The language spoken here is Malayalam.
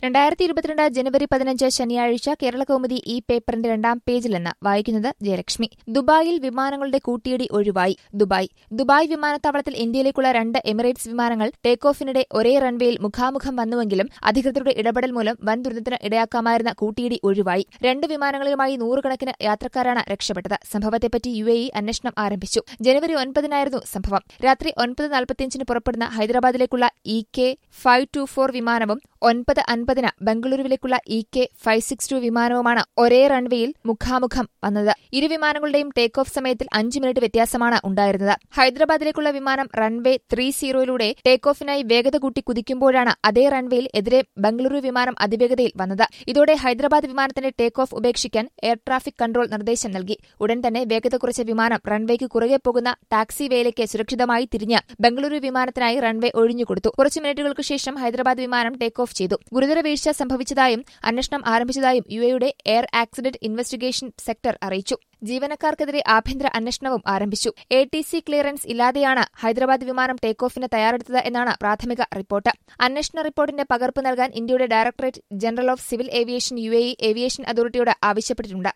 രണ്ടായിരത്തി ഇരുപത്തിരണ്ട് ജനുവരി പതിനഞ്ച് ശനിയാഴ്ച കേരള കൗമുദി ഈ പേപ്പറിന്റെ രണ്ടാം പേജിൽ നിന്ന് വായിക്കുന്നത് ജയലക്ഷ്മി ദുബായിൽ വിമാനങ്ങളുടെ കൂട്ടിയിടി ഒഴിവായി ദുബായ് ദുബായ് വിമാനത്താവളത്തിൽ ഇന്ത്യയിലേക്കുള്ള രണ്ട് എമിറേറ്റ്സ് വിമാനങ്ങൾ ടേക്ക് ഓഫിനിടെ ഒരേ റൺവേയിൽ മുഖാമുഖം വന്നുവെങ്കിലും അധികൃതരുടെ ഇടപെടൽ മൂലം വൻ ദുരന്തത്തിന് ഇടയാക്കാമായിരുന്ന കൂട്ടിയിടി ഒഴിവായി രണ്ട് വിമാനങ്ങളുമായി നൂറുകണക്കിന് യാത്രക്കാരാണ് രക്ഷപ്പെട്ടത് സംഭവത്തെപ്പറ്റി യു എ ഇ അന്വേഷണം ആരംഭിച്ചു ജനുവരി ഒൻപതിനായിരുന്നു സംഭവം രാത്രി ഒൻപത് നാൽപ്പത്തിയഞ്ചിന് പുറപ്പെടുന്ന ഹൈദരാബാദിലേക്കുള്ള E K five two four വിമാനവും ഒൻപത് അൻപതിന് ബംഗളൂരുവിലേക്കുള്ള E K five six two വിമാനവുമാണ് ഒരേ റൺവേയിൽ മുഖാമുഖം വന്നത് ഇരു വിമാനങ്ങളുടെയും ടേക്ക് ഓഫ് സമയത്തിൽ അഞ്ച് മിനിറ്റ് വ്യത്യാസമാണ് ഉണ്ടായിരുന്നത് ഹൈദരാബാദിലേക്കുള്ള വിമാനം റൺവേ ത്രീ സീറോയിലൂടെ ടേക്ക് ഓഫിനായി വേഗത കൂട്ടി കുതിക്കുമ്പോഴാണ് അതേ റൺവേയിൽ എതിരെ ബംഗളൂരു വിമാനം അതിവേഗതയിൽ വന്നത് ഇതോടെ ഹൈദരാബാദ് വിമാനത്തിന്റെ ടേക്ക് ഓഫ് ഉപേക്ഷിക്കാൻ എയർ ട്രാഫിക് കൺട്രോൾ നിർദ്ദേശം നൽകി ഉടൻ തന്നെ വേഗത കുറച്ച വിമാനം റൺവേക്ക് കുറുകെ പോകുന്ന ടാക്സി വേയിലേക്ക് സുരക്ഷിതമായി തിരിഞ്ഞ് ബംഗളൂരു വിമാനത്തിനായി റൺവേ ഒഴിഞ്ഞുകൊടുത്തു കുറച്ച് മിനിറ്റുകൾക്ക് ശേഷം ഹൈദരാബാദ് വിമാനം ടേക്ക് ഓഫ് ചെയ്തു ഗുരുതര വീഴ്ച സംഭവിച്ചതായും അന്വേഷണം ആരംഭിച്ചതായും യു എയുടെ എയർ ആക്സിഡന്റ് ഇൻവെസ്റ്റിഗേഷൻ സെക്ടർ അറിയിച്ചു ജീവനക്കാർക്കെതിരെ ആഭ്യന്തര അന്വേഷണവും ആരംഭിച്ചു എ ടി സി ക്ലിയറൻസ് ഇല്ലാതെയാണ് ഹൈദരാബാദ് വിമാനം ടേക്ക് ഓഫിന് തയ്യാറെടുത്തത് എന്നാണ് പ്രാഥമിക റിപ്പോർട്ട് അന്വേഷണ റിപ്പോർട്ടിന്റെ പകർപ്പ് നൽകാൻ ഇന്ത്യയുടെ directorate general of civil aviation U A E aviation അതോറിറ്റിയോട് ആവശ്യപ്പെട്ടിട്ടുണ്ട്